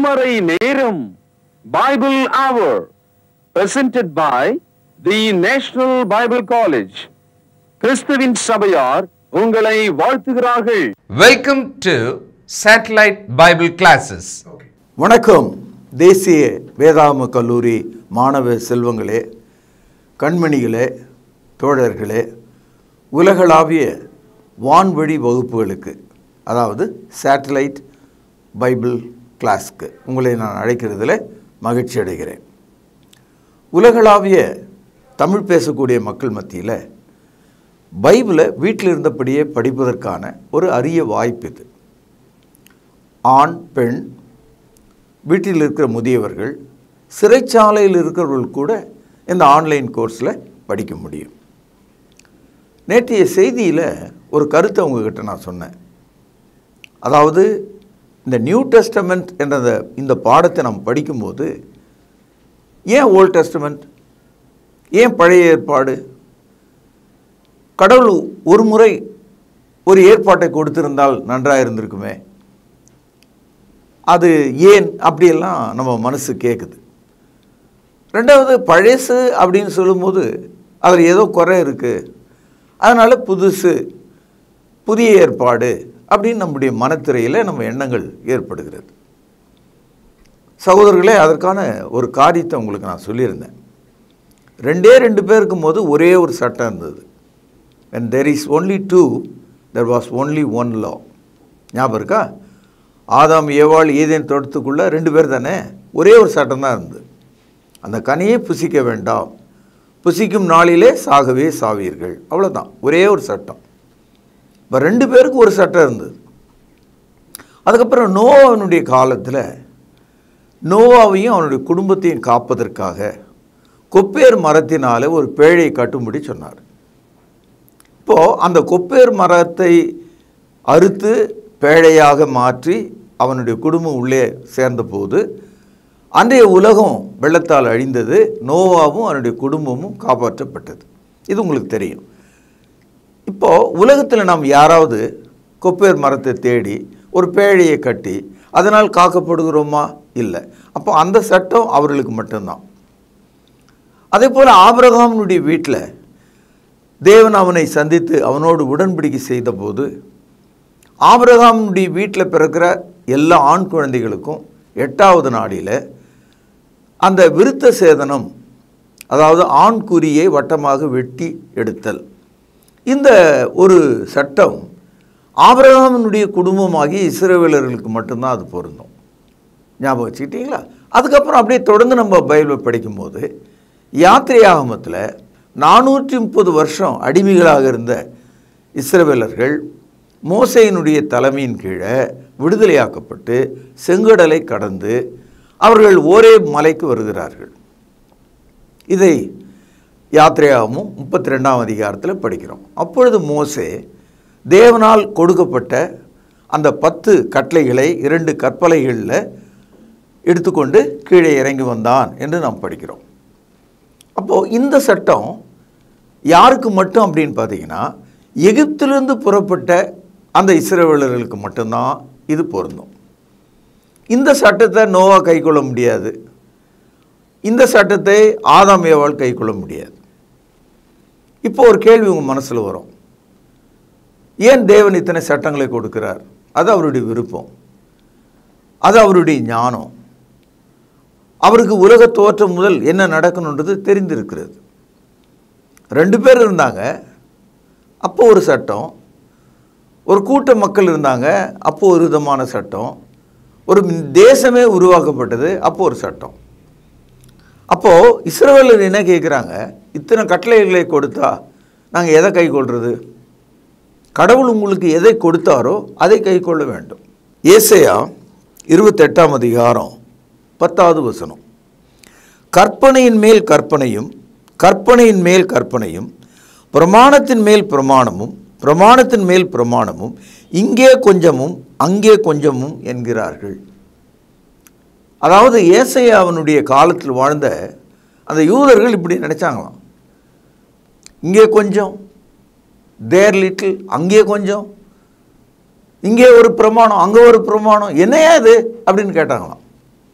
திருமறை நேரம் பைபிள் அவர் presented by the National Bible College கிறிஸ்துவின் சபையார் உங்களை வாழ்த்துகிறார்கள் Welcome to Satellite Bible Classes. வணக்கம் தேசிய வேதாம கல்லூரி மாணவ செல்வங்களே கண்மணிகளே தோழர்களே உலகளாவிய வான்வழி வகுப்புகளுக்கு அதாவது சேட்டலைட் பைபிள் கிளாஸ்க்கு உங்களை நான் அழைக்கிறதுல மகிழ்ச்சி அடைகிறேன் உலகளாவிய தமிழ் பேசக்கூடிய மக்கள் மத்தியில் பைபிளை வீட்டில் இருந்தபடியே படிப்பதற்கான ஒரு அரிய வாய்ப்பு இது ஆண் பெண் வீட்டில் இருக்கிற முதியவர்கள் சிறைச்சாலையில் இருக்கிறவர்கள் கூட இந்த ஆன்லைன் கோர்ஸில் படிக்க முடியும் நேற்றைய செய்தியில் ஒரு கருத்தை உங்ககிட்ட நான் சொன்னேன் அதாவது இந்த நியூ டெஸ்டமெண்ட் என்ற இந்த- இந்த பாடத்தை நம்ம படிக்கும்போது ஏன் ஓல்ட் டெஸ்டமெண்ட் ஏன் பழைய ஏற்பாடு கடவுள் ஒரு முறை ஒரு ஏற்பாட்டை கொடுத்திருந்தால் நன்றாக இருந்திருக்குமே அது ஏன் அப்படியெல்லாம் நம்ம மனசு கேட்குது ரெண்டாவது பழசு அப்படின்னு சொல்லும்போது அதில் ஏதோ குறை இருக்குது அதனால் புதுசு புதிய ஏற்பாடு அப்படின்னு நம்முடைய மனத்திரையில் நம்ம எண்ணங்கள் ஏற்படுகிறது சகோதரர்களே அதற்கான ஒரு காரியத்தை உங்களுக்கு நான் சொல்லியிருந்தேன் ரெண்டே ரெண்டு பேர் இருக்கும்போது ஒரே ஒரு சட்டம் இருந்தது when there is only two there was only one law ஞாபகம் இருக்கா ஆதாம் ஏவாள் ஏதேன் தோட்டத்துக்குள்ளே ரெண்டு பேர் தானே ஒரே ஒரு சட்டம் தான் இருந்தது அந்த கனியை புசிக்க வேண்டாம் புசிக்கும் நாளிலே சாகவே சாவீர்கள் அவ்வளோதான் ஒரே ஒரு சட்டம் இப்போ ரெண்டு பேருக்கு ஒரு சட்டம் இருந்தது அதுக்கப்புறம் நோவாவினுடைய காலத்தில் நோவாவையும் அவனுடைய குடும்பத்தையும் காப்பதற்காக கொப்பேர் மரத்தினால ஒரு பேழையை கட்டும்படி சொன்னார் இப்போது அந்த கொப்பேர் மரத்தை அறுத்து பேழையாக மாற்றி அவனுடைய குடும்பம் உள்ளே சேர்ந்தபோது அன்றைய உலகம் வெள்ளத்தால் அழிந்தது நோவாவும் அவனுடைய குடும்பமும் காப்பாற்றப்பட்டது இது உங்களுக்கு தெரியும் இப்போது உலகத்தில் நாம் யாராவது கொப்பேர் மரத்தை தேடி ஒரு பேழையை கட்டி அதனால் காக்கப்படுகிறோமா இல்லை அப்போ அந்த சட்டம் அவர்களுக்கு மட்டும்தான் அதே போல் ஆபிரகாமினுடைய வீட்டில் தேவன் அவனை சந்தித்து அவனோடு உடன்படிக்கை செய்தபோது ஆபிரகாமுடைய வீட்டில் பிறக்கிற எல்லா ஆண் குழந்தைகளுக்கும் எட்டாவது நாளில் அந்த விருத்த சேதனம் அதாவது ஆண் குறியை வட்டமாக வெட்டி எடுத்தல் இந்த ஒரு சட்டம் ஆபிரகாமினுடைய குடும்பமாகிய இஸ்ரவேலர்களுக்கு மட்டும்தான் அது பொருந்தும் ஞாபகம் வச்சுக்கிட்டீங்களா அதுக்கப்புறம் அப்படியே தொடர்ந்து நம்ம பைபிளை படிக்கும்போது யாத்திரையாகமத்தில் நானூற்றி முப்பது வருஷம் அடிமைகளாக இருந்த இஸ்ரவேலர்கள் மோசையினுடைய தலைமையின் கீழே விடுதலையாக்கப்பட்டு செங்கடலை கடந்து அவர்கள் ஒரே மலைக்கு வருகிறார்கள் இதை யாத்திரையாகமும் முப்பத்தி ரெண்டாம் அதிகாரத்தில் படிக்கிறோம் அப்பொழுது மோசே தேவனால் கொடுக்கப்பட்ட அந்த பத்து கட்டளைகளை இரண்டு கற்பலைகளில் எடுத்துக்கொண்டு கீழே இறங்கி வந்தான் என்று நாம் படிக்கிறோம் அப்போது இந்த சட்டம் யாருக்கு மட்டும் அப்படின்னு பார்த்தீங்கன்னா எகிப்திலிருந்து புறப்பட்ட அந்த இஸ்ரவேலர்களுக்கு மட்டும்தான் இது பொருந்தும் இந்த சட்டத்தை நோவா கைக்கொள்ள முடியாது இந்த சட்டத்தை ஆதாம் ஏவாள் கைக்கொள்ள முடியாது இப்போ ஒரு கேள்வி உங்கள் மனசில் வரும் ஏன் தேவன் இத்தனை சட்டங்களை கொடுக்கிறார் அது அவருடைய விருப்பம் அது அவருடைய ஞானம் அவருக்கு உலக தோற்றம் முதல் என்ன நடக்கணுன்றது தெரிந்திருக்கிறது ரெண்டு பேர் இருந்தாங்க அப்போ ஒரு சட்டம் ஒரு கூட்ட மக்கள் இருந்தாங்க அப்போ ஒரு விதமான சட்டம் ஒரு தேசமே உருவாக்கப்பட்டது அப்போ ஒரு சட்டம் அப்போது இஸ்ரவேலர் என்ன கேட்குறாங்க இத்தனை கட்டளைகளை கொடுத்தா நாங்கள் எதை கை கொள்வது கடவுள் உங்களுக்கு எதை கொடுத்தாரோ அதை கை கொள்ள வேண்டும் ஏசையா இருபத்தெட்டாம் அதிகாரம் பத்தாவது வசனம் கற்பனையின் மேல் கற்பனையும் கற்பனையின் மேல் கற்பனையும் பிரமாணத்தின் மேல் பிரமாணமும் பிரமாணத்தின் மேல் பிரமாணமும் இங்கே கொஞ்சமும் அங்கே கொஞ்சமும் என்கிறார்கள் அதாவது ஏசையா அவனுடைய காலத்தில் வாழ்ந்த அந்த யூதர்கள் இப்படி நினைச்சாங்களாம் இங்கே கொஞ்சம் தேர் லிட்டில் அங்கே கொஞ்சம் இங்கே ஒரு பிரமாணம் அங்கே ஒரு பிரமாணம் என்னையா இது அப்படின்னு கேட்டாங்களாம்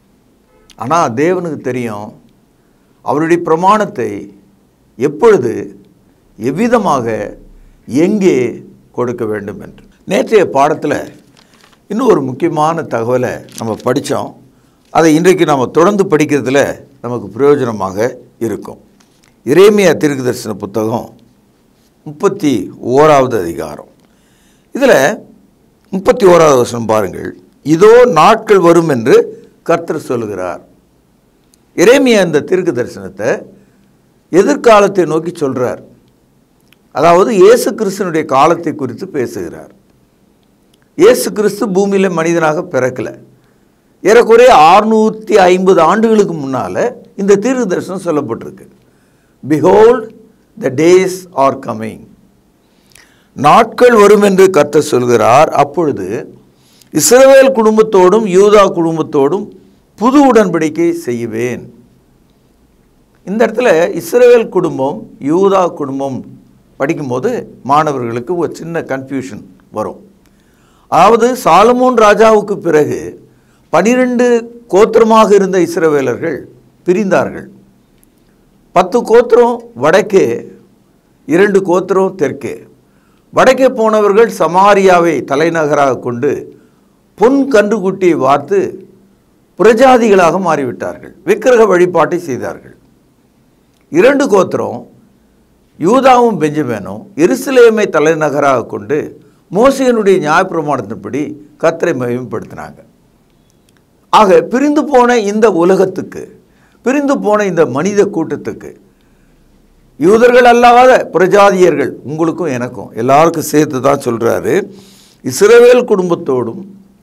ஆனால் தேவனுக்கு தெரியும் அவருடைய பிரமாணத்தை எப்பொழுது எவ்விதமாக எங்கே கொடுக்க வேண்டும் என்று நேற்றைய பாடத்தில் இன்னும் ஒரு முக்கியமான தகவலை நம்ம படித்தோம் அதை இன்றைக்கு நம்ம தொடர்ந்து படிக்கிறதுல நமக்கு பிரயோஜனமாக இருக்கும் இறைமையா திருக்கு தரிசன புத்தகம் முப்பத்தி ஓராவது அதிகாரம் இதில் முப்பத்தி ஓராவது வசனம் பாருங்கள் இதோ நாட்கள் வரும் என்று கர்த்தர் சொல்லுகிறார் இறைமையா இந்த திருக்கு தரிசனத்தை எதிர்காலத்தை நோக்கி சொல்கிறார் அதாவது இயேசு கிறிஸ்தனுடைய காலத்தை குறித்து பேசுகிறார் இயேசு கிறிஸ்து பூமியில் மனிதனாக பிறக்கல ஏறக்குறைய ஆறுநூற்றி ஐம்பது ஆண்டுகளுக்கு முன்னால் இந்த தீர்க்க தரிசனம் சொல்லப்பட்டிருக்கு behold the days are coming நாட்கள் வரும் என்று கர்த்தர் சொல்கிறார் அப்பொழுது இஸ்ரவேல் குடும்பத்தோடும் யூதா குடும்பத்தோடும் புது உடன்படிக்கை செய்வேன் இந்த இடத்துல இஸ்ரவேல் குடும்பம் யூதா குடும்பம் படிக்கும்போது மாணவர்களுக்கு ஒரு சின்ன கன்ஃபியூஷன் வரும் அதாவது சாலமோன் ராஜாவுக்கு பிறகு பனிரெண்டு கோத்திரமாக இருந்த இஸ்ரவேலர்கள் பிரிந்தார்கள் பத்து கோத்திரம் வடக்கே இரண்டு கோத்திரம் தெற்கே வடக்கே போனவர்கள் சமாரியாவை தலைநகராக கொண்டு பொன் கன்றுக்குட்டியை வார்த்து புரஜாதிகளாக மாறிவிட்டார்கள் விக்கிரக வழிபாட்டை செய்தார்கள் இரண்டு கோத்திரம் யூதாவும் பெஞ்சமேனும் எருசலேமை தலைநகராக கொண்டு மோசையனுடைய நியாயப்பிரமாணத்தின்படி கத்தரை மகிமைப்படுத்தினாங்க ஆக பிரிந்து போன இந்த உலகத்துக்கு பிரிந்து போன இந்த மனித கூட்டத்துக்கு யூதர்கள் அல்லாத பிரஜாதியர்கள் உங்களுக்கும் எனக்கும் எல்லாருக்கும் சேர்த்து தான் சொல்கிறாரு இஸ்ரவேல் குடும்பத்தோடும்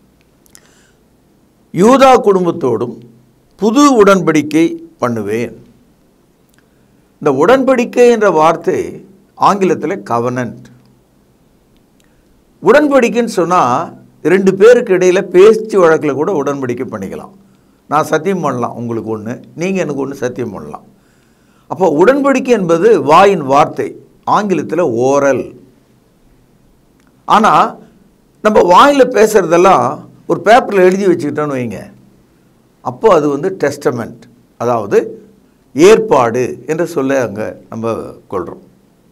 யூதா குடும்பத்தோடும் புது உடன்படிக்கை பண்ணுவேன் இந்த உடன்படிக்கை என்ற வார்த்தை ஆங்கிலத்தில் கவனன்ட் உடன்படிக்கைன்னு சொன்னால் ரெண்டு பேருக்கு இடையில் பேச்சு வழக்கில் கூட உடன்படிக்கை பண்ணிக்கலாம் நான் சத்தியம் பண்ணலாம் உங்களுக்கு ஒன்று நீங்கள் எனக்கு ஒன்று சத்தியம் பண்ணலாம் அப்போ உடன்படிக்கை என்பது வாயின் வார்த்தை ஆங்கிலத்தில் ஓரல் ஆனால் நம்ம வாயில் பேசுகிறதெல்லாம் ஒரு பேப்பரில் எழுதி வச்சுக்கிட்டோன்னு வைங்க அப்போ அது வந்து டெஸ்டமெண்ட் அதாவது ஏற்பாடு என்று சொல்ல அங்கே நம்ம கொள்கிறோம்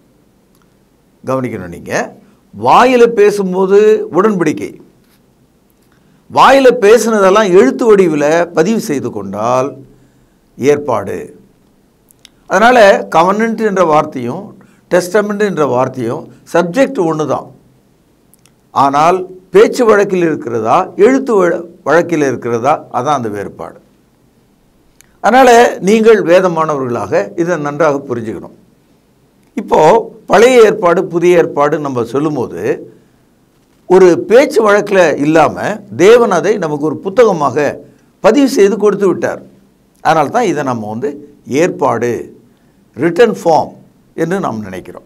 கவனிக்கணும் நீங்கள் வாயில் பேசும்போது உடன்படிக்கை வாயில் பேசுனதெல்லாம் எழுத்து வடிவில் பதிவு செய்து கொண்டால் ஏற்பாடு அதனால் கவர்னன்ட் என்ற வார்த்தையும் டெஸ்டமெண்ட் என்ற வார்த்தையும் சப்ஜெக்ட் ஒன்று தான் ஆனால் பேச்சு வழக்கில் இருக்கிறதா எழுத்து வழ- வழக்கில் இருக்கிறதா அதான் அந்த வேறுபாடு அதனால் நீங்கள் வேதமானவர்களாக இதை நன்றாக புரிஞ்சுக்கணும் இப்போது பழைய ஏற்பாடு புதிய ஏற்பாடு நம்ம சொல்லும்போது ஒரு பேச்சு வழக்கில் இல்லாமல் தேவன் அதை நமக்கு ஒரு புத்தகமாக பதிவு செய்து கொடுத்து விட்டார் அதனால தான் இதை நம்ம வந்து ஏற்பாடு ரிட்டன் ஃபார்ம் என்று நாம் நினைக்கிறோம்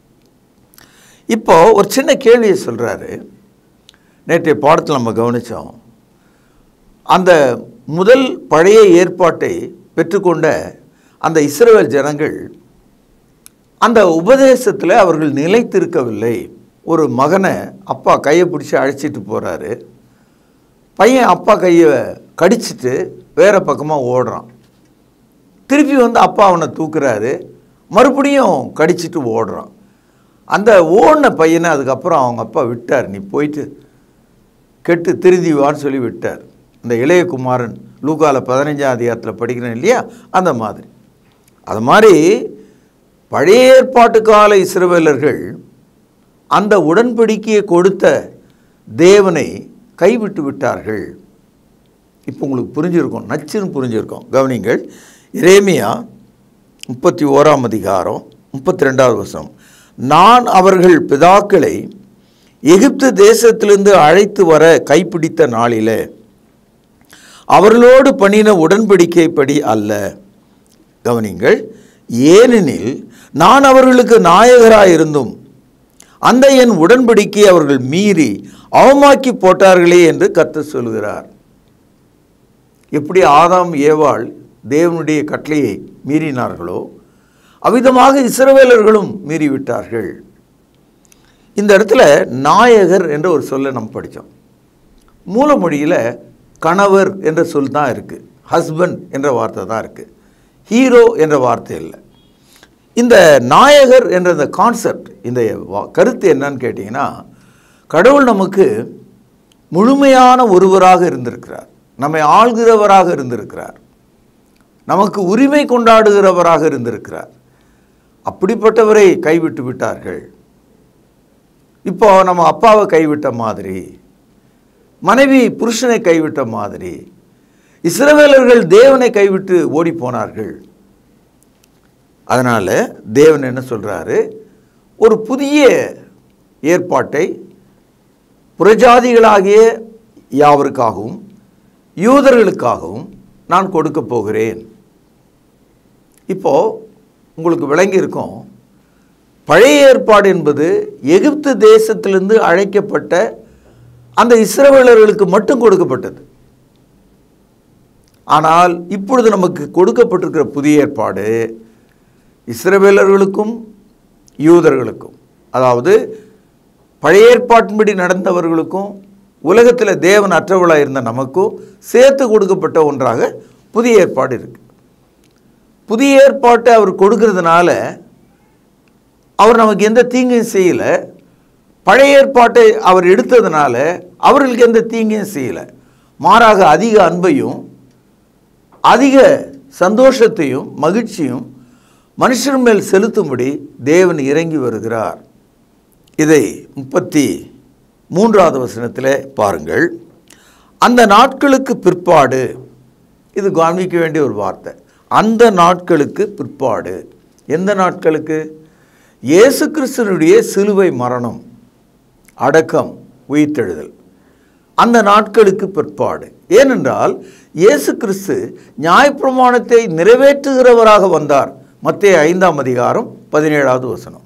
இப்போ ஒரு சின்ன கேள்வியை சொல்கிறாரு நேற்றைய பாடத்தில் நம்ம கவனித்தோம் அந்த முதல் பழைய ஏற்பாட்டை பெற்றுக்கொண்ட அந்த இஸ்ரவேல் ஜனங்கள் அந்த உபதேசத்தில் அவர்கள் நிலைத்திருக்கவில்லை ஒரு மகனை அப்பா கையை பிடிச்சி அழைச்சிட்டு போகிறாரு பையன் அப்பா கையை கடிச்சிட்டு வேறு பக்கமாக ஓடுறான் திருப்பி வந்து அப்பா அவனை தூக்குறாரு மறுபடியும் கடிச்சிட்டு ஓடுறான் அந்த ஓடின பையனை அதுக்கப்புறம் அவங்க அப்பா விட்டார் நீ போயிட்டு கெட்டு திருந்தி வான்னு சொல்லி விட்டார் இந்த இளைய குமாரன் லூக்கால பதினஞ்சாம் அதிகாரத்தில் படிக்கிறேன் இல்லையா அந்த மாதிரி அது மாதிரி பழைய ஏற்பாட்டு கால இஸ்ரவேலர்கள் அந்த உடன்படிக்கையை கொடுத்த தேவனை கைவிட்டு விட்டார்கள் இப்போ உங்களுக்கு புரிஞ்சிருக்கும் நச்சுன்னு புரிஞ்சிருக்கும் கவனிங்கள் இரேமியா முப்பத்தி ஓராம் அதிகாரம் முப்பத்தி ரெண்டாவது வருஷம் நான் அவர்கள் பிதாக்களை எகிப்து தேசத்திலிருந்து அழைத்து வர கைப்பிடித்த நாளிலே அவர்களோடு பண்ணின உடன்படிக்கைப்படி அல்ல கவனிங்கள் ஏனெனில் நான் அவர்களுக்கு நாயகராயிருந்தும் அந்த என் உடன்படிக்கை அவர்கள் மீறி அவமாக்கி போட்டார்களே என்று கர்த்தர் சொல்கிறார் எப்படி ஆதாம் ஏவாள் தேவனுடைய கட்டளையை மீறினார்களோ அவ்விதமாக இஸ்ரவேலர்களும் மீறிவிட்டார்கள் இந்த இடத்துல நாயகர் என்ற ஒரு சொல்லை நம்ம படித்தோம் மூலமொழியில் கணவர் என்ற சொல் தான் இருக்குது ஹஸ்பண்ட் என்ற வார்த்தை தான் இருக்குது ஹீரோ என்ற வார்த்தை இல்லை இந்த நாயகர் என்ற இந்த கான்செப்ட் இந்த வா- கருத்து என்னன்னு கேட்டிங்கன்னா கடவுள் நமக்கு முழுமையான ஒருவராக இருந்திருக்கிறார் நம்மை ஆள்கிறவராக இருந்திருக்கிறார் நமக்கு உரிமை கொண்டாடுகிறவராக இருந்திருக்கிறார் அப்படிப்பட்டவரை கைவிட்டு விட்டார்கள் இப்போ நம்ம அப்பாவை கைவிட்ட மாதிரி மனைவி புருஷனை கைவிட்ட மாதிரி இஸ்ரவேலர்கள் தேவனை கைவிட்டு ஓடி போனார்கள் அதனால் தேவன் என்ன சொல்கிறாரு ஒரு புதிய ஏற்பாட்டை புறஜாதிகளாகிய யாவருக்காகவும் யூதர்களுக்காகவும் நான் கொடுக்க போகிறேன் இப்போ உங்களுக்கு விளங்கி இருக்கும் பழைய ஏற்பாடு என்பது எகிப்து தேசத்திலிருந்து அழைக்கப்பட்ட அந்த இஸ்ரவேலர்களுக்கு மட்டும் கொடுக்கப்பட்டது ஆனால் இப்பொழுது நமக்கு கொடுக்கப்பட்டிருக்கிற புதிய ஏற்பாடு இஸ்ரவேலர்களுக்கும் யூதர்களுக்கும் அதாவது பழைய ஏற்பாட்டின்படி நடந்தவர்களுக்கும் உலகத்தில் தேவன் அற்றவளாக இருந்த நமக்கும் சேர்த்து கொடுக்கப்பட்ட ஒன்றாக புதிய ஏற்பாடு இருக்கு புதிய ஏற்பாட்டை அவர் கொடுக்கறதுனால அவர் நமக்கு எந்த தீங்கையும் செய்யலை பழைய ஏற்பாட்டை அவர் எடுத்ததுனால அவர்களுக்கு எந்த தீங்கையும் செய்யலை மாறாக அதிக அன்பையும் அதிக சந்தோஷத்தையும் மகிழ்ச்சியும் மனுஷன் மேல் செலுத்தும்படி தேவன் இறங்கி வருகிறார் இதை முப்பத்தி மூன்றாவது வசனத்தில் பாருங்கள் அந்த நாட்களுக்கு பிற்பாடு இது கவனிக்க வேண்டிய ஒரு வார்த்தை அந்த நாட்களுக்கு பிற்பாடு எந்த நாட்களுக்கு இயேசு கிறிஸ்துனுடைய சிலுவை மரணம் அடக்கம் உயிர்த்தெழுதல் அந்த நாட்களுக்கு பிற்பாடு ஏனென்றால் இயேசு கிறிஸ்து நியாயப்பிரமாணத்தை நிறைவேற்றுகிறவராக வந்தார் மத்திய ஐந்தாம் அதிகாரம் பதினேழாவது வசனம்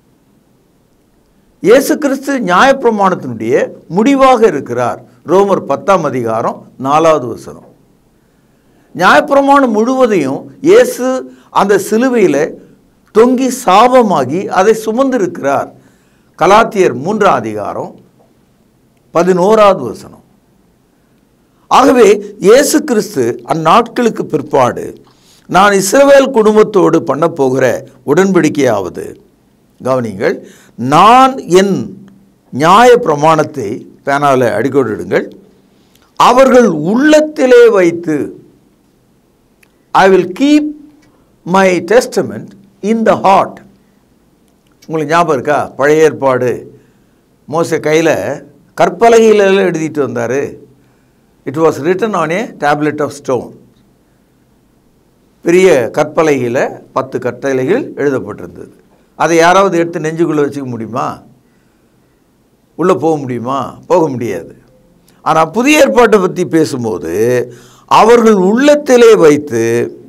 இயேசு கிறிஸ்து நியாயப்பிரமாணத்தினுடைய முடிவாக இருக்கிறார் ரோமர் பத்தாம் அதிகாரம் நாலாவது வசனம் நியாயப்பிரமாணம் முழுவதையும் இயேசு அந்த சிலுவையில் தொங்கி சாபமாகி அதை சுமந்திருக்கிறார் கலாத்தியர் மூன்றாம் அதிகாரம் பதினோராவது வசனம் ஆகவே இயேசு கிறிஸ்து அந்நாட்களுக்கு பிற்பாடு நான் இஸ்ரவேல் குடும்பத்தோடு பண்ண போகிற உடன்படிக்கையாவது கவனிங்கள் நான் என் நியாய பிரமாணத்தை பேனாவில் அடிக்கோடிடுங்கள் அவர்கள் உள்ளத்திலே வைத்து I will keep my testament in the heart உங்களுக்கு ஞாபகம் இருக்கா பழைய ஏற்பாடு மோச கையில் கற்பலகையில் எழுதிட்டு வந்தார் it was written on a tablet of stone பெரிய கற்பலகையில் பத்து கட்டளைகள் எழுதப்பட்டிருந்தது அதை யாராவது எடுத்து நெஞ்சுக்குள்ளே வச்சுக்க முடியுமா உள்ளே போக முடியுமா போக முடியாது ஆனால் புதிய ஏற்பாட்டை பற்றி பேசும்போது அவர்கள் உள்ளத்திலே வைத்து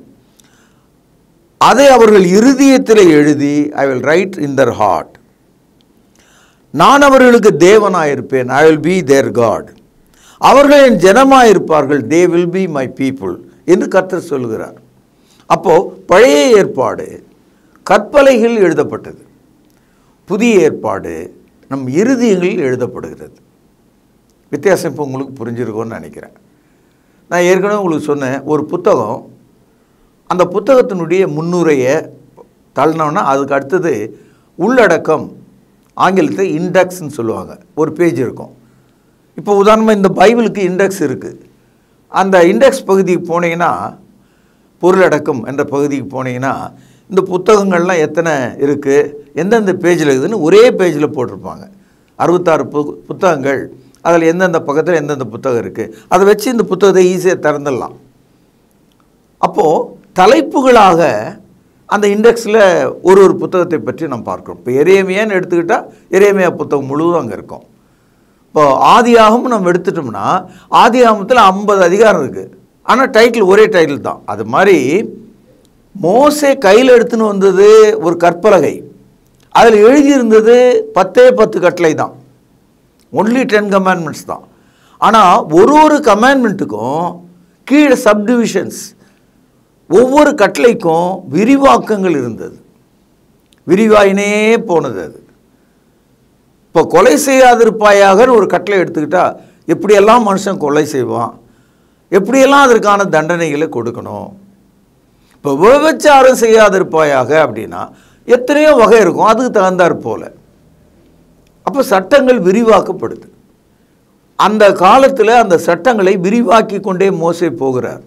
அதை அவர்கள் இருதயத்தில் எழுதி I will write in their heart நான் அவர்களுக்கு தேவனாயிருப்பேன் I will be their God அவர்கள் என் ஜனமாயிருப்பார்கள் they will be my people என்று கர்த்தர் சொல்கிறார் அப்போது பழைய ஏற்பாடு கற்பலைகள் எழுதப்பட்டது புதிய ஏற்பாடு நம் இருதயங்களில் எழுதப்படுகிறது வித்தியாசம் இப்போ உங்களுக்கு புரிஞ்சிருக்கும்னு நினைக்கிறேன் நான் ஏற்கனவே உங்களுக்கு சொன்னேன் ஒரு புத்தகம் அந்த புத்தகத்தினுடைய முன்னுரையை தள்ளினோன்னா அதுக்கு அடுத்தது உள்ளடக்கம் ஆங்கிலத்தில் இண்டெக்ஸ்னு சொல்லுவாங்க ஒரு பேஜ் இருக்கும் இப்போ உதாரணமாக இந்த பைபிளுக்கு இண்டெக்ஸ் இருக்குது அந்த இண்டெக்ஸ் பகுதிக்கு போனீங்கன்னா பொருளடக்கம் என்ற பகுதிக்கு போனீங்கன்னா இந்த புத்தகங்கள்லாம் எத்தனை இருக்குது எந்தெந்த பேஜில் இருக்குதுன்னு ஒரே பேஜில் போட்டிருப்பாங்க அறுபத்தாறு பு புத்தகங்கள் அதில் எந்தெந்த பக்கத்தில் எந்தெந்த புத்தகம் இருக்குது அதை வச்சு இந்த புத்தகத்தை ஈஸியாக திறந்துடலாம் அப்போது தலைப்புகளாக அந்த இண்டெக்ஸில் ஒரு ஒரு புத்தகத்தை பற்றி நம்ம பார்க்குறோம் இப்போ எரேமியான்னு எடுத்துக்கிட்டால் எரேமியா புத்தகம் முழுவதும் அங்கே இருக்கும் இப்போ ஆதியாகமும் நம்ம எடுத்துட்டோம்னா ஆதியாகமத்தில் ஐம்பது அதிகாரம் இருக்குது ஆனால் டைட்டில் ஒரே டைட்டில் தான் அது மாதிரி மோசே கையில் எடுத்துன்னு வந்தது ஒரு கற்பலகை அதில் எழுதியிருந்தது பத்தே பத்து கட்டளை தான் ஒன்லி டென் கமாண்ட்மெண்ட்ஸ் தான் ஆனால் ஒரு ஒரு கமாண்ட்மெண்ட்டுக்கும் கீழே சப்டிவிஷன்ஸ் ஒவ்வொரு கட்டளைக்கும் விரிவாக்கங்கள் இருந்தது விரிவாயினே போனது அது இப்போ கொலை செய்யாதிருப்பாயாக ஒரு கட்டளை எடுத்துக்கிட்டா எப்படியெல்லாம் மனுஷன் கொலை செய்வான் எப்படியெல்லாம் அதற்கான தண்டனைகளை கொடுக்கணும் இப்போ விபச்சாரம் செய்யாதிருப்பாயாக அப்படின்னா எத்தனையோ வகை இருக்கும் அதுக்கு தகுந்தாற் போல அப்போ சட்டங்கள் விரிவாக்கப்படுது அந்த காலத்தில் அந்த சட்டங்களை விரிவாக்கி கொண்டே மோசே போகிறார்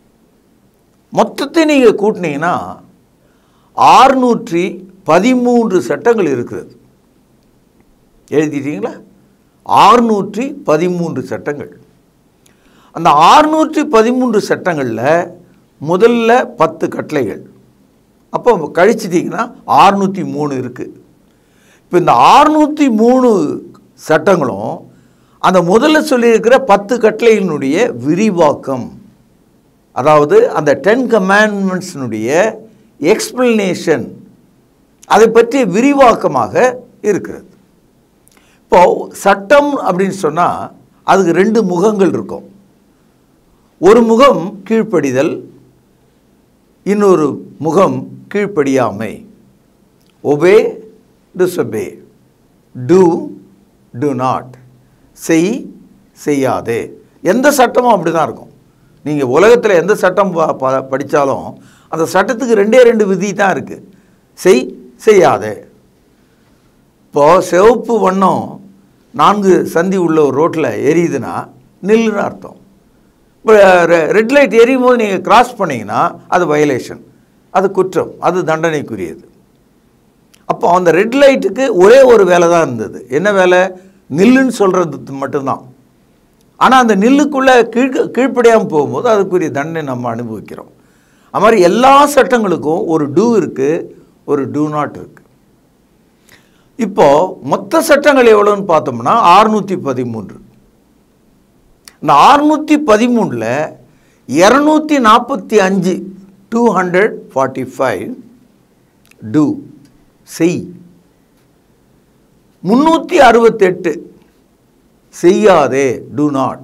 மொத்தத்தை நீங்கள் கூட்டினீங்கன்னா ஆறுநூற்றி பதிமூன்று சட்டங்கள் இருக்கிறது எழுதிட்டீங்களா ஆறுநூற்றி பதிமூன்று சட்டங்கள் அந்த ஆறுநூற்றி பதிமூன்று சட்டங்களில் முதல்ல பத்து கட்டளைகள் அப்போ கழிச்சிட்டிங்கன்னா ஆறுநூற்றி மூணு இருக்குது இப்போ இந்த ஆறுநூற்றி மூணு சட்டங்களும் அந்த முதல்ல சொல்லியிருக்கிற பத்து கட்டளைகளினுடைய விரிவாக்கம் அதாவது அந்த டென் கமாண்ட்மெண்ட்ஸினுடைய எக்ஸ்பிளனேஷன் அதை பற்றிய விரிவாக்கமாக இருக்கிறது இப்போ சட்டம் அப்படின்னு சொன்னால் அதுக்கு ரெண்டு முகங்கள் இருக்கும் ஒரு முகம் கீழ்ப்படிதல் இன்னொரு முகம் கீழ்ப்படியாமை obey disobey do do not செய் செய்யாதே எந்த சட்டமும் அப்படி தான் இருக்கும் நீங்கள் உலகத்தில் எந்த சட்டம் ப- ப- படித்தாலும் அந்த சட்டத்துக்கு ரெண்டே ரெண்டு விதி தான் இருக்குது செய் செய்யாதே இப்போது சிவப்பு வண்ணம் நான்கு சந்தி உள்ள ஒரு ரோட்டில் எரியுதுன்னா நில்லுன்னு அர்த்தம் இப்போ ரெட் லைட் எரியும் போது நீங்கள் கிராஸ் பண்ணீங்கன்னா அது வயலேஷன் அது குற்றம் அது தண்டனைக்குரியது அப்போ அந்த ரெட் லைட்டுக்கு ஒரே ஒரு வேலை தான் இருந்தது என்ன வேலை நில்லுன்னு சொல்கிறது மட்டும்தான் ஆனால் அந்த நில்லுக்குள்ளே கீழ் கீழ்ப்படியாமல் போகும்போது அதுக்குரிய தண்டனை நம்ம அனுபவிக்கிறோம் அது மாதிரி எல்லா சட்டங்களுக்கும் ஒரு டூ இருக்குது ஒரு டூ நாட் இருக்குது இப்போது மொத்த சட்டங்கள் எவ்வளோன்னு பார்த்தோம்னா ஆறுநூற்றி பதிமூன்று இந்த ஆறுநூற்றி பதிமூணில் இரநூத்தி நாற்பத்தி அஞ்சு two hundred forty five two செய் முந்நூற்றி அறுபத்தெட்டு செய்யாதே டு நாட்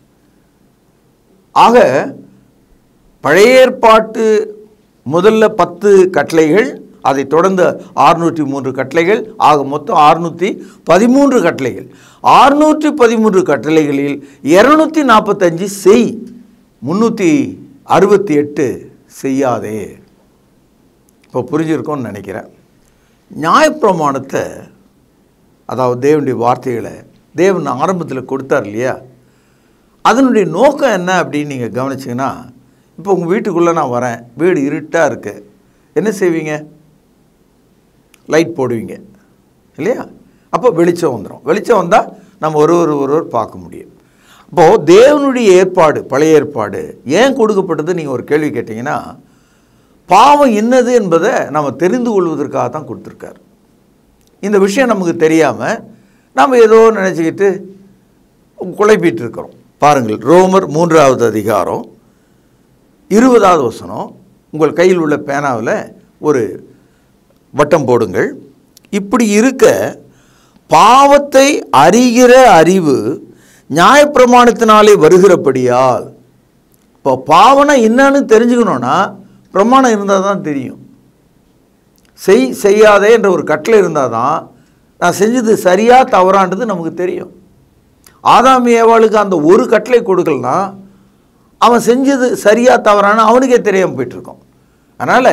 ஆக பழைய ஏற்பாட்டு முதல்ல பத்து கட்டளைகள் அதைத் தொடர்ந்து ஆறுநூற்றி மூன்று கட்டளைகள் ஆக மொத்தம் ஆறுநூற்றி பதிமூன்று கட்டளைகள் ஆறுநூற்றி பதிமூன்று கட்டளைகளில் இரநூத்தி நாற்பத்தஞ்சு செய் முந்நூற்றி அறுபத்தி எட்டு செய்யாதே இப்போ புரிஞ்சிருக்கும்னு நினைக்கிறேன் நியாயப்பிரமாணத்தை அதாவது தேவனுடைய வார்த்தைகளை தேவன் ஆரம்பத்தில் கொடுத்தார் இல்லையா அதனுடைய நோக்கம் என்ன அப்படின்னு நீங்கள் கவனிச்சிங்கன்னா இப்போ உங்கள் வீட்டுக்குள்ளே நான் வரேன் வீடு இருட்டாக இருக்கு என்ன செய்வீங்க லைட் போடுவீங்க இல்லையா அப்போ வெளிச்சம் வந்துடும் வெளிச்சம் வந்தால் நம்ம ஒருவர் ஒருவர் பார்க்க முடியும் அப்போது தேவனுடைய ஏற்பாடு பழைய ஏற்பாடு ஏன் கொடுக்கப்பட்டது நீங்கள் ஒரு கேள்வி கேட்டிங்கன்னா பாவம் என்னது என்பதை நம்ம தெரிந்து கொள்வதற்காக தான் கொடுத்துருக்காரு இந்த விஷயம் நமக்கு தெரியாமல் நாம் ஏதோ நினச்சிக்கிட்டு குழப்பிட்டு இருக்கிறோம் பாருங்கள் ரோமர் மூன்றாவது அதிகாரம் இருபதாவது வசனம் உங்கள் கையில் உள்ள பேனாவில் ஒரு வட்டம் போடுங்கள் இப்படி இருக்க பாவத்தை அறிகிற அறிவு நியாயப்பிரமாணத்தினாலே வருகிறபடியால் இப்போ பாவனை என்னன்னு தெரிஞ்சுக்கணுன்னா பிரமாணம் இருந்தால் தான் தெரியும் செய் செய்யாதே என்ற ஒரு கட்டளை இருந்தால் தான் நான் செஞ்சது சரியா தவறான்றது நமக்கு தெரியும் ஆதாம் ஏவாளுக்கு அந்த ஒரு கட்டளை கொடுக்கலனா அவன் செஞ்சது சரியா தவறான்னு அவனுக்கே தெரியாமல் போயிட்டுருக்கோம் அதனால்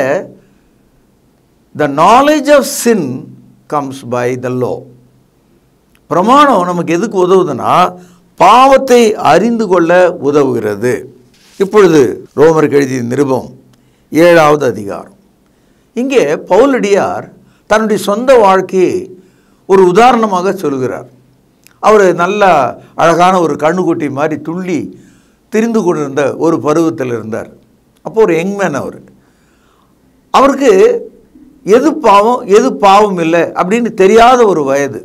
the knowledge of sin comes by the law பிரமாணம் நமக்கு எதுக்கு உதவுதுன்னா பாவத்தை அறிந்து கொள்ள உதவுகிறது இப்பொழுது ரோமருக்கு எழுதிய நிருபம் ஏழாவது அதிகாரம் இங்கே பவுலடியார் தன்னுடைய சொந்த வாழ்க்கையை ஒரு உதாரணமாக சொல்கிறார் அவர் நல்ல அழகான ஒரு கண்ணுக்குட்டி மாதிரி துள்ளி திரிந்து கொண்டிருந்த ஒரு பருவத்தில் இருந்தார் அப்போ ஒரு யங்மேன் அவர் அவருக்கு எது பாவம் எது பாவம் இல்லை அப்படின்னு தெரியாத ஒரு வயது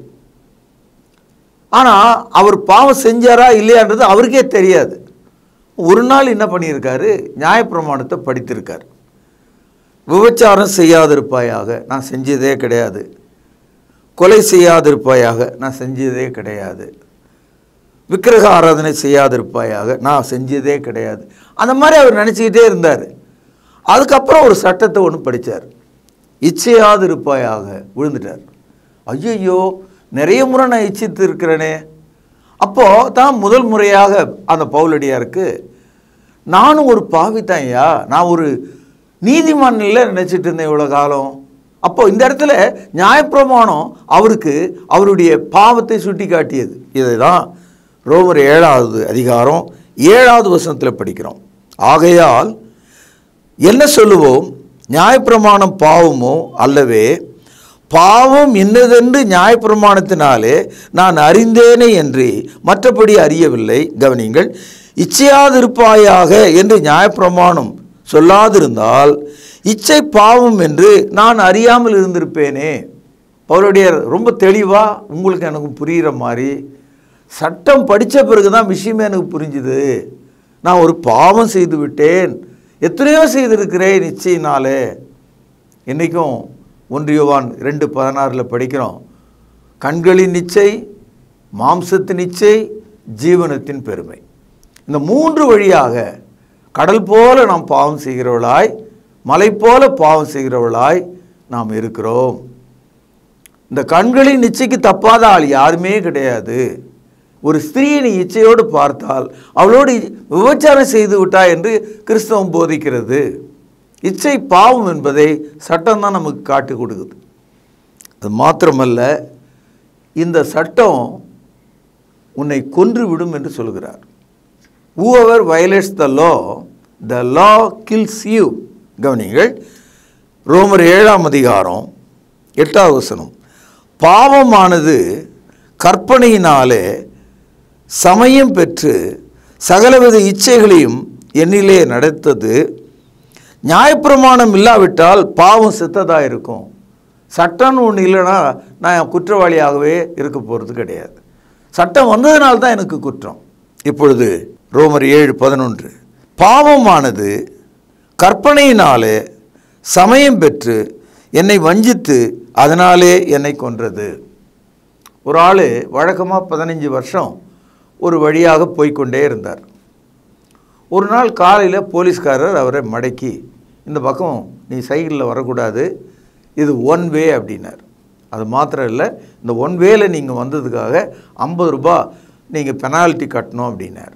ஆனால் அவர் பாவம் செஞ்சாரா இல்லையான்றது அவருக்கே தெரியாது ஒரு நாள் என்ன பண்ணியிருக்காரு நியாயப்பிரமாணத்தை படித்திருக்கார் விபச்சாரம் செய்யாதிருப்பாயாக நான் செஞ்சதே கிடையாது கொலை செய்யாதிருப்பாயாக நான் செஞ்சதே கிடையாது விக்கிரக ஆராதனை செய்யாதிருப்பாயாக நான் செஞ்சதே கிடையாது அந்த மாதிரி அவர் நினச்சிக்கிட்டே இருந்தார் அதுக்கப்புறம் ஒரு சட்டத்தை ஒன்று படித்தார் இச்சையாது இருப்பாயாக விழுந்துட்டார் ஐயையோ நிறைய முறை நான் இச்சித்து இருக்கிறேனே அப்போது தான் முதல் முறையாக அந்த பவுலடியாருக்கு நானும் ஒரு பாவிதான் ஐயா நான் ஒரு நீதிமான் இல்லை நினச்சிட்டு இருந்தேன் இவ்வளோ காலம் அப்போ இந்த இடத்துல நியாயப்பிரமாணம் அவருக்கு அவருடைய பாவத்தை சுட்டி காட்டியது இதை தான் ரோமர் ஏழாவது அதிகாரம் ஏழாவது வசனத்தில் படிக்கிறோம் ஆகையால் என்ன சொல்லுவோம் நியாயப்பிரமாணம் பாவமோ அல்லவே பாவம் இன்னதென்று நியாயப்பிரமாணத்தினாலே நான் அறிந்தேனே என்று மற்றபடி அறியவில்லை கவனிங்கள் இச்சையாதிருப்பாயாக என்று நியாயப்பிரமாணம் சொல்லாதிருந்தால் இச்சை பாவம் என்று நான் அறியாமல் இருந்திருப்பேனே அவருடைய ரொம்ப தெளிவாக உங்களுக்கு எனக்கு புரிகிற மாதிரி சட்டம் படித்த பிறகு தான் விஷயமே எனக்கு புரிஞ்சுது நான் ஒரு பாவம் செய்து விட்டேன் எத்தனையோ செய்திருக்கிறேன் நிச்சயினாலே இன்றைக்கும் ஒன்றியவான் ரெண்டு பதினாறில் படிக்கிறோம் கண்களின் நிச்சை மாம்சத்தின் நிச்சை ஜீவனத்தின் பெருமை இந்த மூன்று வழியாக கடல் போல நாம் பாவம் செய்கிறவளாய் மலை போல பாவம் செய்கிறவளாய் நாம் இருக்கிறோம் இந்த கண்களின் இச்சைக்கு தப்பாத ஆள் யாருமே கிடையாது ஒரு ஸ்திரீயை நீ இச்சையோடு பார்த்தால் அவளோடு விபச்சாரம் செய்து விட்டா என்று கிறிஸ்தவம் போதிக்கிறது இச்சை பாவம் என்பதை சட்டம் தான் நமக்கு காட்டி கொடுக்குது அது மாத்திரமல்ல இந்த சட்டம் உன்னை கொன்று விடும் என்று சொல்கிறார் whoever violates the law the law kills you கவனிங்கள் ரோமர் ஏழாம் அதிகாரம் எட்டாவது வசனம் பாவமானது கற்பனையினாலே சமயம் பெற்று சகலவித இச்சைகளையும் என்னிலே நடத்தது நியாயப்பிரமாணம் இல்லாவிட்டால் பாவம் செத்ததாக இருக்கும் சட்டம்னு ஒன்று இல்லைன்னா நான் குற்றவாளியாகவே இருக்க போகிறது கிடையாது சட்டம் வந்ததுனால தான் எனக்கு குற்றம் இப்பொழுது ரோமர் ஏழு பதினொன்று பாவமானது கற்பனையினாலே சமயம் பெற்று என்னை வஞ்சித்து அதனாலே என்னை கொன்றது ஒரு ஆள் வழக்கமாக பதினஞ்சு வருஷம் ஒரு வழியாக போய்க்கொண்டே இருந்தார் ஒரு நாள் காலையில் போலீஸ்காரர் அவரை மடக்கி இந்த பக்கம் நீ சைக்கிளில் வரக்கூடாது இது ஒன் வே அப்படின்னார் அது மாத்திரம் இல்லை இந்த ஒன் வேல நீங்கள் வந்ததுக்காக ஐம்பது ரூபா நீங்கள் பெனால்ட்டி கட்டணும் அப்படின்னார்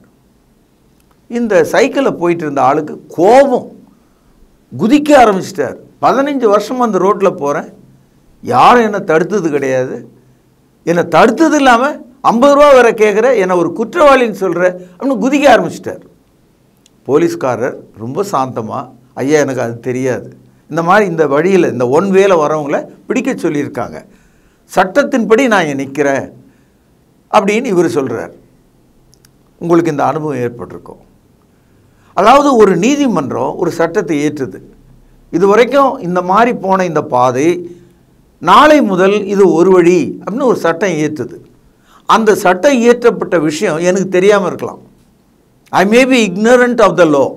இந்த சைக்கிளில் போயிட்டு இருந்த ஆளுக்கு கோபம் குதிக்க ஆரம்பிச்சிட்டார் பதினஞ்சு வருஷம் அந்த ரோட்டில் போகிறேன் யாரும் என்னை தடுத்தது கிடையாது என்னை தடுத்தது இல்லாமல் ஐம்பது ரூபா வேற கேட்குற என்னை ஒரு குற்றவாளின்னு சொல்கிற அப்படின்னு குதிக்க ஆரம்பிச்சிட்டார் போலீஸ்காரர் ரொம்ப சாந்தமாக ஐயா எனக்கு அது தெரியாது இந்த மாதிரி இந்த வழியில் இந்த ஒன் வேல வரவங்கள பிடிக்க சொல்லியிருக்காங்க சட்டத்தின்படி நான் இங்கே நிற்கிறேன் அப்படின்னு இவர் சொல்கிறார் உங்களுக்கு இந்த அனுபவம் ஏற்பட்டிருக்கும் அதாவது ஒரு நீதிமன்றம் ஒரு சட்டத்தை ஏற்றுது இது வரைக்கும் இந்த மாதிரி போன இந்த பாதை நாளை முதல் இது ஒரு வழி அப்படின்னு ஒரு சட்டம் ஏற்றுது அந்த சட்டம் இயற்றப்பட்ட விஷயம் எனக்கு தெரியாமல் இருக்கலாம் I may be ignorant of the law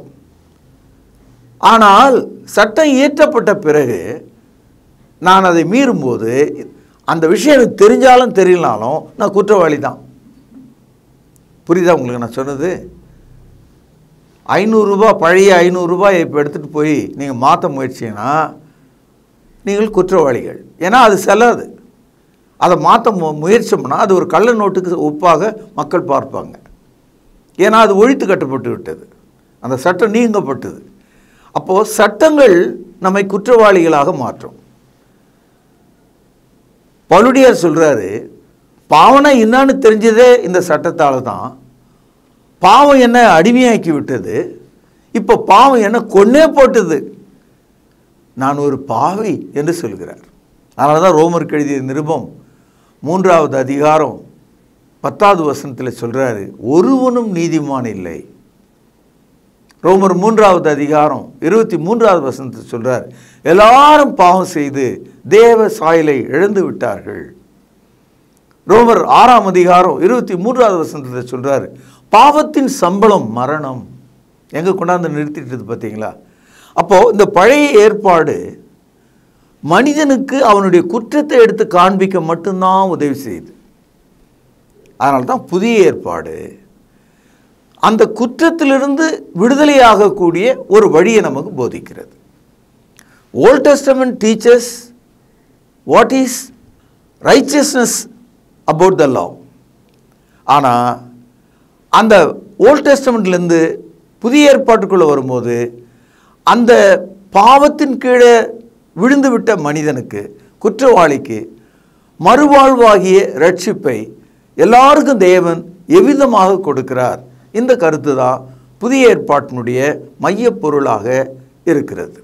ஆனால் சட்டம் இயற்றப்பட்ட பிறகு நான் அதை மீறும்போது அந்த விஷயம் எனக்கு தெரிஞ்சாலும் தெரியலனாலும் நான் குற்றவாளி தான் புரியுதா உங்களுக்கு நான் சொன்னது ஐநூறுரூபா பழைய ஐநூறுரூபாயை இப்போ எடுத்துகிட்டு போய் நீங்கள் மாற்ற முயற்சிங்கன்னா நீங்கள் குற்றவாளிகள் ஏன்னா அது செல்லாது அதை மாற்ற மு முயற்சிச்சோம்னா அது ஒரு கள்ள நோட்டுக்கு ஒப்பாக மக்கள் பார்ப்பாங்க ஏன்னா அது ஒழித்து கட்டப்பட்டு விட்டது அந்த சட்டம் நீங்கப்பட்டது அப்போது சட்டங்கள் நம்மை குற்றவாளிகளாக மாற்றும் பவுலுடையார் சொல்கிறாரு பாவனை என்னன்னு தெரிஞ்சதே இந்த சட்டத்தால் தான் பாவம் என்ன அடிமையாக்கி விட்டது இப்போ பாவம் என்ன கொன்னே போட்டது நான் ஒரு பாவி என்று சொல்கிறார் அதனால தான் ரோமருக்கு எழுதிய நிருபம் மூன்றாவது அதிகாரம் பத்தாவது வசனத்தில் சொல்கிறாரு ஒருவனும் நீதிமான் இல்லை ரோமர் மூன்றாவது அதிகாரம் இருபத்தி மூன்றாவது வசனத்தில் சொல்றார் எல்லாரும் பாவம் செய்து தேவ சாயலை இழந்து விட்டார்கள் ரோமர் ஆறாம் அதிகாரம் இருபத்தி மூன்றாவது வசனத்தில் சொல்றார் பாவத்தின் சம்பளம் மரணம் எங்க கொண்டாந்து நிறுத்திட்டது பார்த்தீங்களா அப்போ இந்த பழைய ஏற்பாடு மனிதனுக்கு அவனுடைய குற்றத்தை எடுத்து காண்பிக்க மட்டும்தான் உதவி செய்யுது அதனால தான் புதிய ஏற்பாடு அந்த குற்றத்திலிருந்து விடுதலையாகக்கூடிய ஒரு வழியை நமக்கு போதிக்கிறது old testament teachers what is righteousness about the law ஆனால் அந்த ஓல்ட் டெஸ்டமெண்ட்லேருந்து புதிய ஏற்பாட்டுக்குள்ளே வரும்போது அந்த பாவத்தின் கீழே விழுந்துவிட்ட மனிதனுக்கு குற்றவாளிக்கு மறுவாழ்வாகிய ரட்சிப்பை எல்லாருக்கும் தேவன் எவ்விதமாக கொடுக்கிறார் இந்த கருத்து தான் புதிய ஏற்பாட்டினுடைய மையப் பொருளாக இருக்கிறது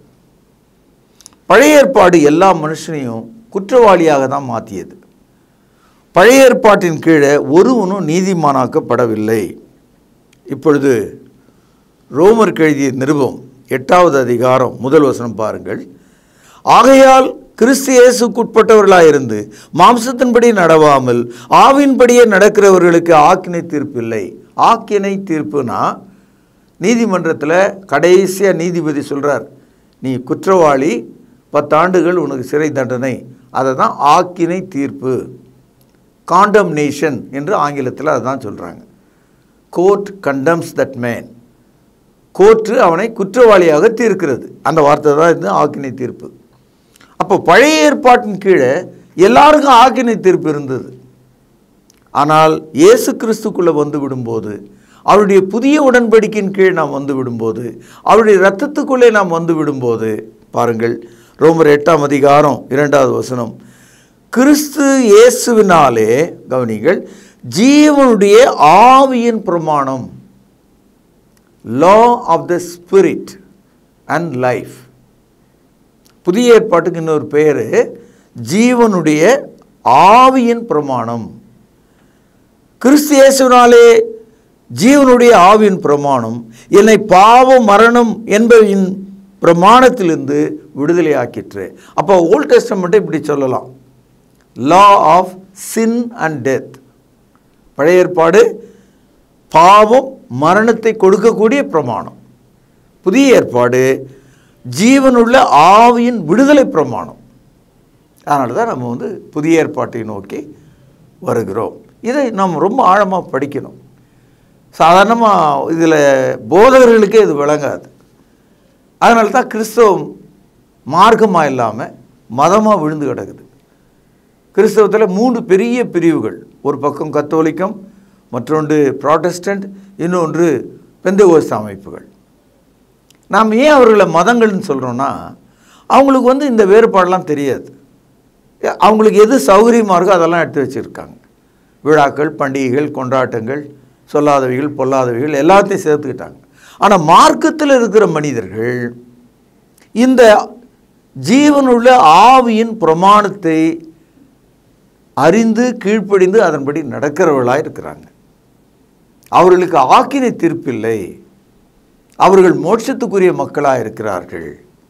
பழைய ஏற்பாடு எல்லா மனுஷனையும் குற்றவாளியாக தான் மாற்றியது பழைய ஏற்பாட்டின் கீழே ஒருவனும் நீதிமானாக்கப்படவில்லை இப்பொழுது ரோமர் எழுதிய நிருபம் எட்டாவது அதிகாரம் முதல் வசனம் பாருங்கள் ஆகையால் கிறிஸ்து இயேசுக்குட்பட்டவர்களாயிருந்து மாம்சத்தின்படி நடவாமல் ஆவின்படியே நடக்கிறவர்களுக்கு ஆக்கினை தீர்ப்பில்லை ஆக்கினை தீர்ப்புனா நீதிமன்றத்தில் கடைசியாக நீதிபதி சொல்கிறார் நீ குற்றவாளி பத்தாண்டுகள் உனக்கு சிறை தண்டனை அதை தான் ஆக்கினை தீர்ப்பு காண்டம்னேஷன் என்று ஆங்கிலத்தில் அதுதான் சொல்கிறாங்க court condemns that man court அவனை குற்றவாளியாக தீர்க்கிறது அந்த வார்த்தை தான் இது ஆக்கினை தீர்ப்பு அப்போ பழைய ஏற்பாட்டின் கீழே எல்லாருக்கும் ஆக்கினை தீர்ப்பு இருந்தது ஆனால் இயேசு கிறிஸ்துக்குள்ளே வந்து விடும்போது அவருடைய புதிய உடன்படிக்கையின் கீழ் நாம் வந்து விடும்போது அவருடைய இரத்தத்துக்குள்ளே நாம் வந்து விடும்போது பாருங்கள் ரோமர் எட்டாம் அதிகாரம் இரண்டாவது வசனம் கிறிஸ்து இயேசுவினாலே கவனிங்கள் ஜீவனுடைய ஆவியின் பிரமாணம் law of the spirit and life புதிய ஏற்பாட்டுக்கு இன்னொரு பேர் ஜீவனுடைய ஆவியின் பிரமாணம் கிறிஸ்து இயேசுவினாலே ஜீவனுடைய ஆவியின் பிரமாணம் என்னை பாவம் மரணம் என்பதின் பிரமாணத்திலிருந்து விடுதலையாக்கிற்று அப்போ ஓல்ட் டெஸ்டமெண்ட்டை இப்படி சொல்லலாம் law of sin and death பழைய ஏற்பாடு பாவம் மரணத்தை கொடுக்கக்கூடிய பிரமாணம் புதிய ஏற்பாடு ஜீவனுள்ள ஆவியின் விடுதலை பிரமாணம் அதனால தான் நம்ம வந்து புதிய ஏற்பாட்டை நோக்கி வருகிறோம் இதை நாம் ரொம்ப ஆழமாக படிக்கணும் சாதாரணமாக இதில் போதகர்களுக்கே இது விளங்காது அதனால தான் கிறிஸ்தவம் மார்க்கமாக இல்லாமல் மதமாக விழுந்து கிடக்குது கிறிஸ்தவத்தில் மூன்று பெரிய பிரிவுகள் ஒரு பக்கம் கத்தோலிக்கம் மற்றொன்று ப்ராட்டஸ்டன்ட் இன்னொன்று பெந்தகோஸ்த அமைப்புகள் நாம் ஏன் அவர்களை மதங்கள்னு சொல்கிறோன்னா அவங்களுக்கு வந்து இந்த வேறுபாடெல்லாம் தெரியாது அவங்களுக்கு எது சௌகரியமாக இருக்கோ அதெல்லாம் எடுத்து வச்சுருக்காங்க விழாக்கள் பண்டிகைகள் கொண்டாட்டங்கள் சொல்லாதவைகள் பொல்லாதவைகள் எல்லாத்தையும் சேர்த்துக்கிட்டாங்க ஆனால் மார்க்கத்தில் இருக்கிற மனிதர்கள் இந்த ஜீவனுள்ள ஆவியின் பிரமாணத்தை அறிந்து கீழ்ப்படிந்து அதன்படி நடக்கிறவர்களாக இருக்கிறாங்க அவர்களுக்கு ஆக்கினை தீர்ப்பில்லை அவர்கள் மோட்சத்துக்குரிய மக்களாக இருக்கிறார்கள்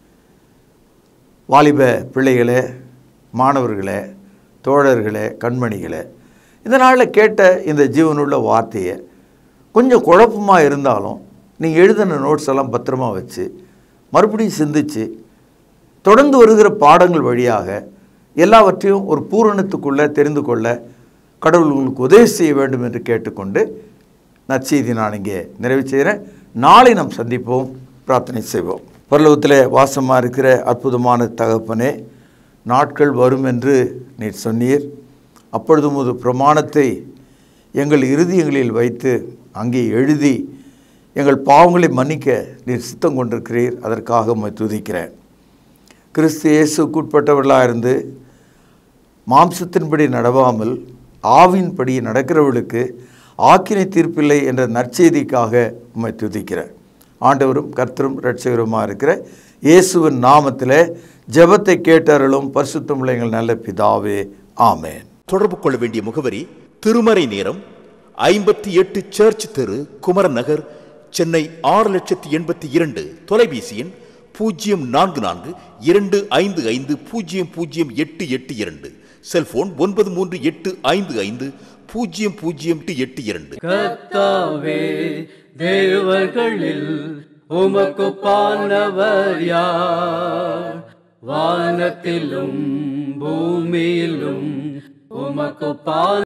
வாலிப பிள்ளைகளே மாணவர்களே தோழர்களே கண்மணிகளே இந்த நாளில் கேட்ட இந்த ஜீவனுள்ள வார்த்தையை கொஞ்சம் குழப்பமாக இருந்தாலும் நீங்கள் எழுதின நோட்ஸ் எல்லாம் பத்திரமா வச்சு மறுபடியும் சிந்திச்சு தொடர்ந்து வருகிற பாடங்கள் வழியாக எல்லாவற்றையும் ஒரு பூரணத்துக்குள்ளே தெரிந்து கொள்ள கடவுள் உங்களுக்கு உதவி செய்ய வேண்டும் என்று கேட்டுக்கொண்டு நற்செய்தி நான் இங்கே நிறைவு செய்கிறேன் நாளை நாம் சந்திப்போம் பிரார்த்தனை செய்வோம் பரலோகத்தில் வாசமாக இருக்கிற அற்புதமான தகப்பனே நாட்கள் வரும் என்று நீர் சொன்னீர் அப்பொழுது உமது பிரமாணத்தை எங்கள் இருதயங்களில் வைத்து அங்கே எழுதி எங்கள் பாவங்களை மன்னிக்க நீர் சித்தம் கொண்டிருக்கிறீர் அதற்காக உம்மை துதிக்கிறேன் கிறிஸ்து இயேசுக்குட்பட்டவர்களாக இருந்து மாம்சத்தின்படி நடவாமல் ஆவின்படி நடக்கிறவர்களுக்கு ஆக்கினை தீர்ப்பில்லை என்ற நற்செய்திக்காக உம்மை துதிக்கிறேன் ஆண்டவரும் கர்த்தரும் இரட்சகருமாக இருக்கிற இயேசுவின் நாமத்தில் ஜெபத்தை கேட்டருளும் பரிசுத்தமுள்ள எங்கள் நல்ல பிதாவே ஆமென் தொடர்பு கொள்ள வேண்டிய முகவரி திருமறை நேரம் ஐம்பத்தி எட்டு சர்ச் தெரு குமரன் நகர் சென்னை ஆறு லட்சத்தி எண்பத்தி இரண்டு தொலைபேசி எண் பூஜ்ஜியம் நான்கு நான்கு இரண்டு ஐந்து ஐந்து பூஜ்ஜியம் பூஜ்ஜியம் எட்டு எட்டு இரண்டு செல்போன் ஒன்பது மூன்று எட்டு ஐந்து ஐந்து பூஜ்ஜியம் பூஜ்ஜியம் எட்டு எட்டு இரண்டு கர்த்தாவே தேவர்களில் உமக்கு பானவர் யார் வானத்திலும் பூமியிலும் உமக்கு பால்